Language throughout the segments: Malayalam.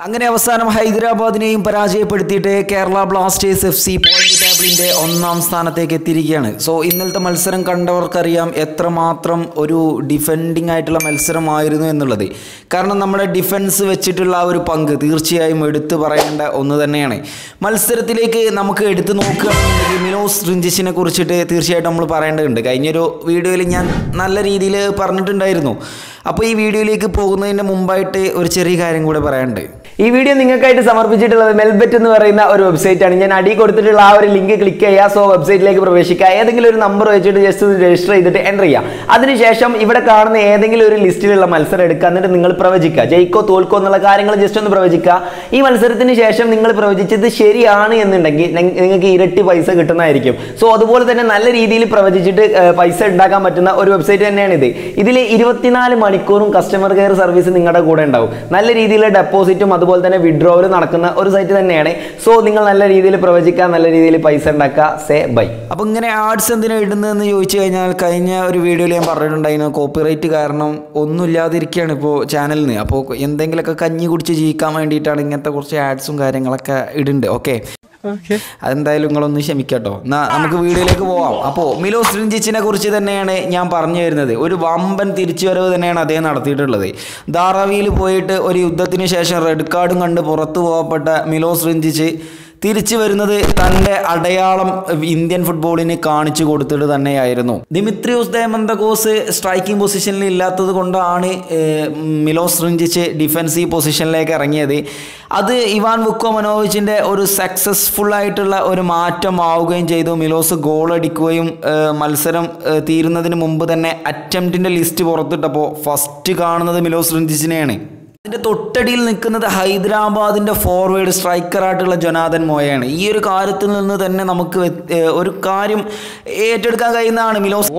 അങ്ങനെ അവസാനം ഹൈദരാബാദിനെയും പരാജയപ്പെടുത്തിയിട്ട് Kerala Blasters F C point ടേബിളിന്റെ ഒന്നാം സ്ഥാനത്തേക്ക് എത്തിയിരിക്കുകയാണ് സോ ഇന്നലത്തെ മത്സരം കണ്ടവർക്കറിയാം എത്രമാത്രം ഒരു ഡിഫെൻഡിങ് ആയിട്ടുള്ള മത്സരമായിരുന്നു എന്നുള്ളത് കാരണം നമ്മുടെ ഡിഫൻസ് വെച്ചിട്ടുള്ള ആ ഒരു പങ്ക് തീർച്ചയായും എടുത്തു പറയേണ്ട ഒന്ന് തന്നെയാണ് മത്സരത്തിലേക്ക് നമുക്ക് എടുത്തു നോക്കുകയാണെന്നുണ്ടെങ്കിൽ മിലോസ് റിഞ്ചിച്ചിനെ കുറിച്ചിട്ട് തീർച്ചയായിട്ടും നമ്മൾ പറയേണ്ടതുണ്ട് കഴിഞ്ഞൊരു വീഡിയോയിൽ ഞാൻ നല്ല രീതിയിൽ പറഞ്ഞിട്ടുണ്ടായിരുന്നു അപ്പോൾ ഈ വീഡിയോയിലേക്ക് പോകുന്നതിന് മുമ്പായിട്ട് ഒരു ചെറിയ കാര്യം കൂടെ പറയാനുണ്ട് ഈ വീഡിയോ നിങ്ങൾക്കായിട്ട് സമർപ്പിച്ചിട്ടുള്ളത് മെൽബെറ്റ് എന്ന് പറയുന്ന ഒരു വെബ്സൈറ്റ് ആണ് ഞാൻ അടി കൊടുത്തിട്ടുള്ള ആ ഒരു ലിങ്ക് ക്ലിക്ക് ചെയ്യുക സോ വെബ്സൈറ്റിലേക്ക് പ്രവേശിക്കുക ഏതെങ്കിലും ഒരു നമ്പർ വെച്ചിട്ട് ജസ്റ്റ് രജിസ്റ്റർ ചെയ്തിട്ട് എൻ്റർ ചെയ്യുക അതിനുശേഷം ഇവിടെ കാണുന്ന ഏതെങ്കിലും ഒരു ലിസ്റ്റിലുള്ള മത്സരം എടുക്കുക എന്നിട്ട് നിങ്ങൾ പ്രവചിക്കുക ജയിക്കോ തോൽക്കോ എന്നുള്ള കാര്യങ്ങൾ ജസ്റ്റ് ഒന്ന് പ്രവചിക്കുക ഈ മത്സരത്തിന് ശേഷം നിങ്ങൾ പ്രവചിച്ചത് ശരിയാണ് എന്നുണ്ടെങ്കിൽ നി- നിങ്ങൾക്ക് ഇരട്ടി പൈസ കിട്ടുന്നതായിരിക്കും സോ അതുപോലെ തന്നെ നല്ല രീതിയിൽ പ്രവചിച്ചിട്ട് ഏർ, പൈസ ഉണ്ടാക്കാൻ പറ്റുന്ന ഒരു വെബ്സൈറ്റ് തന്നെയാണ് ഇത് ഇതിൽ ഇരുപത്തിനാല് മണിക്കൂറും കസ്റ്റമർ കെയർ സർവീസ് നിങ്ങളുടെ കൂടെ ഉണ്ടാവും നല്ല രീതിയിലുള്ള ഡെപ്പോസിറ്റും അതുപോലെ തന്നെ വിഡ്രോവലും നടക്കുന്ന ഒരു സൈറ്റ് തന്നെയാണ് സോ നിങ്ങൾ നല്ല രീതിയിൽ പ്രവചിക്കുക നല്ല രീതിയിൽ പൈസ ഉണ്ടാക്കുക സേ ബൈ അപ്പോൾ ഇങ്ങനെ ആഡ്സ് എന്തിനാ ഇടുന്നതെന്ന് ചോദിച്ചു കഴിഞ്ഞാൽ കഴിഞ്ഞ ഒരു വീഡിയോയിൽ ഞാൻ പറഞ്ഞിട്ടുണ്ടായിരുന്നു കോപ്പിറൈറ്റ് കാരണം ഒന്നുമില്ലാതിരിക്കുകയാണ് ഇപ്പോൾ ചാനലിന് അപ്പോൾ എന്തെങ്കിലുമൊക്കെ കഞ്ഞി കുടിച്ച് ജീവിക്കാൻ വേണ്ടിയിട്ടാണ് ഇങ്ങനത്തെ കുറച്ച് ആഡ്സും കാര്യങ്ങളൊക്കെ ഇടുന്നുണ്ട് ഓക്കെ അതെന്തായാലും നിങ്ങളൊന്ന് ക്ഷമിക്കട്ടോ എന്നാ നമുക്ക് വീഡിയോയിലേക്ക് പോവാം അപ്പോൾ മിലോസ് റിഞ്ചിച്ചിനെ കുറിച്ച് തന്നെയാണ് ഞാൻ പറഞ്ഞു വരുന്നത് ഒരു വമ്പൻ തിരിച്ചുവരവ് തന്നെയാണ് അദ്ദേഹം നടത്തിയിട്ടുള്ളത് ധാറാവിയിൽ പോയിട്ട് ഒരു യുദ്ധത്തിന് ശേഷം റെഡ് കാർഡും കണ്ട് പുറത്തു പോകപ്പെട്ട മിലോസ് റിഞ്ചിച്ച് തിരിച്ചു വരുന്നത് തൻ്റെ അടയാളം ഇന്ത്യൻ ഫുട്ബോളിന് കാണിച്ചു കൊടുത്തിട്ട് തന്നെയായിരുന്നു ദിമിത്രിയോസ് ദേമന്തകോസ് സ്ട്രൈക്കിംഗ് പൊസിഷനിൽ ഇല്ലാത്തത് കൊണ്ടാണ് ഏഹ്, മിലോസ് റിഞ്ചിച്ച് ഡിഫൻസീവ് പൊസിഷനിലേക്ക് ഇറങ്ങിയത് അത് ഇവാൻ വുക്കോ മനോവിച്ചിൻ്റെ ഒരു സക്സസ്ഫുൾ ആയിട്ടുള്ള ഒരു മാറ്റമാവുകയും ചെയ്തു മിലോസ് ഗോൾ അടിക്കുകയും ഏഹ്, മത്സരം ഏഹ്, തീരുന്നതിന് മുമ്പ് തന്നെ അറ്റംപ്റ്റിൻ്റെ ലിസ്റ്റ് പുറത്തിട്ടപ്പോൾ ഫസ്റ്റ് കാണുന്നത് മിലോസ് റിഞ്ചിച്ചിനെയാണ് അതിന്റെ തൊട്ടടിയിൽ നിൽക്കുന്നത് ഹൈദരാബാദിന്റെ ഫോർവേഡ് സ്ട്രൈക്കറായിട്ടുള്ള ജൊനാഥൻ മോയാണ് ഈ ഒരു കാര്യത്തിൽ നിന്ന് തന്നെ നമുക്ക് വ്യത്- ഏഹ് ഒരു കാര്യം ഏറ്റെടുക്കാൻ കഴിയുന്നതാണ് മിലോസ്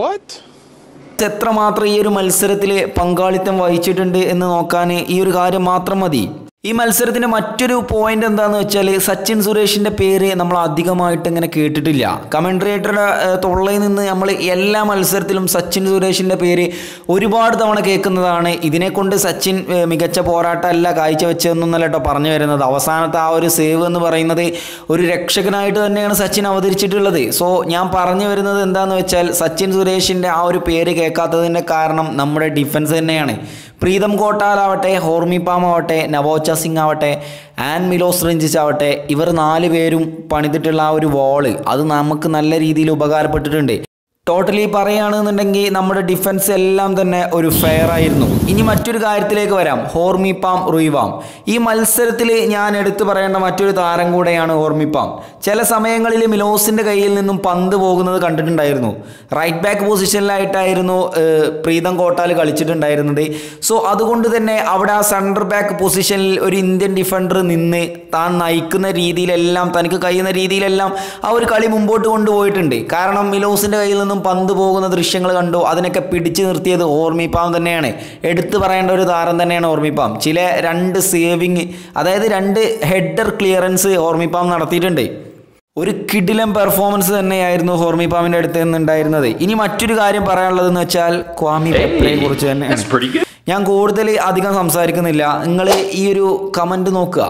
എത്രമാത്രം ഈ ഒരു മത്സരത്തിൽ പങ്കാളിത്തം വഹിച്ചിട്ടുണ്ട് എന്ന് നോക്കാൻ ഈ ഒരു കാര്യം മാത്രം മതി ഈ മത്സരത്തിന്റെ മറ്റൊരു പോയിന്റ് എന്താന്ന് വെച്ചാൽ സച്ചിൻ സുരേഷിന്റെ പേര് നമ്മൾ അധികമായിട്ട് ഇങ്ങനെ കേട്ടിട്ടില്ല കമൻട്രേറ്ററുടെ തൊള്ളയിൽ നിന്ന് നമ്മൾ എല്ലാ മത്സരത്തിലും സച്ചിൻ സുരേഷിന്റെ പേര് ഒരുപാട് തവണ കേൾക്കുന്നതാണ് ഇതിനെ കൊണ്ട് സച്ചിൻ ഏഹ്, മികച്ച പോരാട്ടമല്ല കാഴ്ചവെച്ചതെന്നല്ല കേട്ടോ പറഞ്ഞു വരുന്നത് അവസാനത്തെ ആ ഒരു സേവ് എന്ന് പറയുന്നത് ഒരു രക്ഷകനായിട്ട് തന്നെയാണ് സച്ചിൻ അവതരിച്ചിട്ടുള്ളത് സോ ഞാൻ പറഞ്ഞു വരുന്നത് എന്താന്ന് വെച്ചാൽ സച്ചിൻ സുരേഷിന്റെ ആ ഒരു പേര് കേൾക്കാത്തതിന്റെ കാരണം നമ്മുടെ ഡിഫൻസ് തന്നെയാണ് പ്രീതം കോട്ടാലാവട്ടെ ഹോർമി പാം ആവട്ടെ നവോച്ച സിംഗ് ആവട്ടെ ആൻ മിലോസ് റഞ്ചിച്ച് ആവട്ടെ ഇവർ നാല് പേരും പണിതിട്ടുള്ള ആ ഒരു വാള് അത് നമുക്ക് നല്ല രീതിയിൽ ഉപകാരപ്പെട്ടിട്ടുണ്ട് ടോട്ടലി പറയുകയാണെന്നുണ്ടെങ്കിൽ നമ്മുടെ ഡിഫൻസ് എല്ലാം തന്നെ ഒരു ഫെയർ ആയിരുന്നു ഇനി മറ്റൊരു കാര്യത്തിലേക്ക് വരാം ഹോർമിപ്പാം റുയിവാം ഈ മത്സരത്തിൽ ഞാൻ എടുത്തു പറയേണ്ട മറ്റൊരു താരം കൂടെയാണ് ഹോർമിപ്പാം ചില സമയങ്ങളിൽ മിലോസിന്റെ കയ്യിൽ നിന്നും പന്ത് പോകുന്നത് കണ്ടിട്ടുണ്ടായിരുന്നു റൈറ്റ് ബാക്ക് പൊസിഷനിലായിട്ടായിരുന്നു ഏഹ്, പ്രീതം കോട്ടാൽ കളിച്ചിട്ടുണ്ടായിരുന്നത് സോ അതുകൊണ്ട് തന്നെ അവിടെ ആ സെൻറ്റർ ബാക്ക് പൊസിഷനിൽ ഒരു ഇന്ത്യൻ ഡിഫൻഡർ നിന്ന് താൻ നയിക്കുന്ന രീതിയിലെല്ലാം തനിക്ക് കഴിയുന്ന രീതിയിലെല്ലാം ആ ഒരു കളി മുമ്പോട്ട് കൊണ്ടുപോയിട്ടുണ്ട് കാരണം മിലോസിന്റെ കയ്യിൽ നിന്നും പന്ത് പോകുന്ന ദൃശ്യങ്ങൾ കണ്ടു അതിനൊക്കെ പിടിച്ചു നിർത്തിയത് ഓർമ്മിപ്പാം തന്നെയാണ് എടുത്തു പറയേണ്ട ഒരു താരം തന്നെയാണ് ഓർമ്മിപ്പാം ചില രണ്ട് സേവിങ് അതായത് രണ്ട് ഹെഡർ ക്ലിയറൻസ് ഓർമ്മിപ്പാം നടത്തിയിട്ടുണ്ട് ഒരു കിടിലം പെർഫോമൻസ് തന്നെയായിരുന്നു ഹോർമിപ്പാമിന്റെ അടുത്ത് നിന്നുണ്ടായിരുന്നത് ഇനി മറ്റൊരു കാര്യം പറയാനുള്ളതെന്ന് വെച്ചാൽ ക്വാമി പെപ്രയെ കുറിച്ച് തന്നെയാണ് ഞാൻ കൂടുതൽ അധികം സംസാരിക്കുന്നില്ല നിങ്ങൾ ഈ ഒരു കമന്റ് നോക്കുക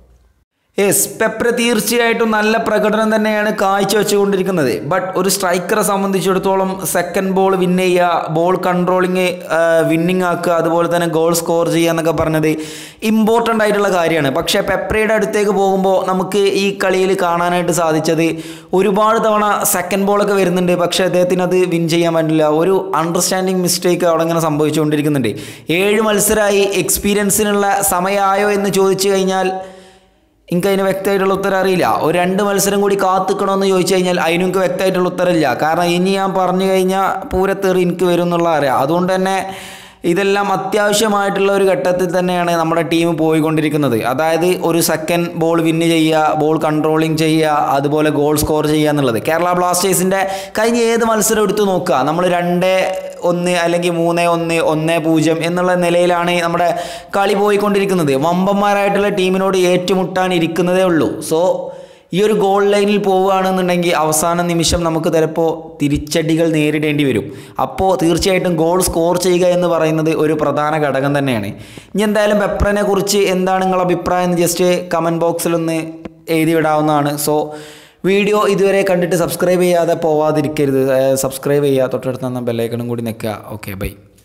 യെസ് പെപ്ര തീർച്ചയായിട്ടും നല്ല പ്രകടനം തന്നെയാണ് കാഴ്ചവെച്ചുകൊണ്ടിരിക്കുന്നത് ബട്ട് ഒരു സ്ട്രൈക്കറെ സംബന്ധിച്ചിടത്തോളം സെക്കൻഡ് ബോൾ വിൻ ചെയ്യുക ബോൾ കൺട്രോളിങ് വിന്നിങ് ആക്കുക അതുപോലെ തന്നെ ഗോൾ സ്കോർ ചെയ്യുക എന്നൊക്കെ പറഞ്ഞത് ഇമ്പോർട്ടൻ്റ് ആയിട്ടുള്ള കാര്യമാണ് പക്ഷേ പെപ്രയുടെ അടുത്തേക്ക് പോകുമ്പോൾ നമുക്ക് ഈ കളിയിൽ കാണാനായിട്ട് സാധിച്ചത് ഒരുപാട് തവണ സെക്കൻഡ് ബോളൊക്കെ വരുന്നുണ്ട് പക്ഷേ അദ്ദേഹത്തിന് അത് വിൻ ചെയ്യാൻ പറ്റില്ല ഒരു അണ്ടർസ്റ്റാൻഡിങ് മിസ്റ്റേക്ക് അവിടെ ഇങ്ങനെ സംഭവിച്ചുകൊണ്ടിരിക്കുന്നുണ്ട് ഏഴ് മത്സരമായി എക്സ്പീരിയൻസിനുള്ള സമയമായോ എന്ന് ചോദിച്ചു കഴിഞ്ഞാൽ എനിക്ക് അതിന് വ്യക്തമായിട്ടുള്ള ഉത്തരം അറിയില്ല ഒരു രണ്ട് മത്സരം കൂടി കാത്തിക്കണമെന്ന് ചോദിച്ചു കഴിഞ്ഞാൽ അതിനും എനിക്ക് വ്യക്തമായിട്ടുള്ള ഉത്തരമില്ല കാരണം ഇനി ഞാൻ പറഞ്ഞു കഴിഞ്ഞാൽ പൂരത്തേറി എനിക്ക് വരും എന്നുള്ള അറിയാം അതുകൊണ്ട് തന്നെ ഇതെല്ലാം അത്യാവശ്യമായിട്ടുള്ള ഒരു ഘട്ടത്തിൽ തന്നെയാണ് നമ്മുടെ ടീം പോയിക്കൊണ്ടിരിക്കുന്നത് അതായത് ഒരു സെക്കൻഡ് ബോൾ വിന്ന് ചെയ്യുക ബോൾ കൺട്രോളിങ് ചെയ്യുക അതുപോലെ ഗോൾ സ്കോർ ചെയ്യുക എന്നുള്ളത് കേരള ബ്ലാസ്റ്റേഴ്സിൻ്റെ കഴിഞ്ഞ ഏത് മത്സരം എടുത്തു നോക്കുക നമ്മൾ രണ്ട് ഒന്ന് അല്ലെങ്കിൽ മൂന്ന് ഒന്ന് ഒന്ന് പൂജ്യം എന്നുള്ള നിലയിലാണ് നമ്മുടെ കളി പോയിക്കൊണ്ടിരിക്കുന്നത് വമ്പന്മാരായിട്ടുള്ള ടീമിനോട് ഏറ്റുമുട്ടാൻ ഇരിക്കുന്നതേ ഉള്ളൂ സോ ഈ ഒരു ഗോൾ ലൈനിൽ പോവുകയാണെന്നുണ്ടെങ്കിൽ അവസാന നിമിഷം നമുക്ക് ചിലപ്പോൾ തിരിച്ചടികൾ നേരിടേണ്ടി വരും അപ്പോൾ തീർച്ചയായിട്ടും ഗോൾ സ്കോർ ചെയ്യുക എന്ന് പറയുന്നത് ഒരു പ്രധാന ഘടകം തന്നെയാണ് ഇനി എന്തായാലും പെപ്രനെ കുറിച്ച് എന്താണ് നിങ്ങളുടെ അഭിപ്രായം എന്ന് ജസ്റ്റ് കമൻറ്റ് ബോക്സിലൊന്ന് എഴുതി വിടാവുന്നതാണ് സോ വീഡിയോ ഇതുവരെ കണ്ടിട്ട് സബ്സ്ക്രൈബ് ചെയ്യാതെ പോവാതിരിക്കരുത് സബ്സ്ക്രൈബ് ചെയ്യുക തൊട്ടടുത്ത് തന്ന ബെല്ലൈക്കണും കൂടി നിൽക്കുക ഓക്കെ ബൈ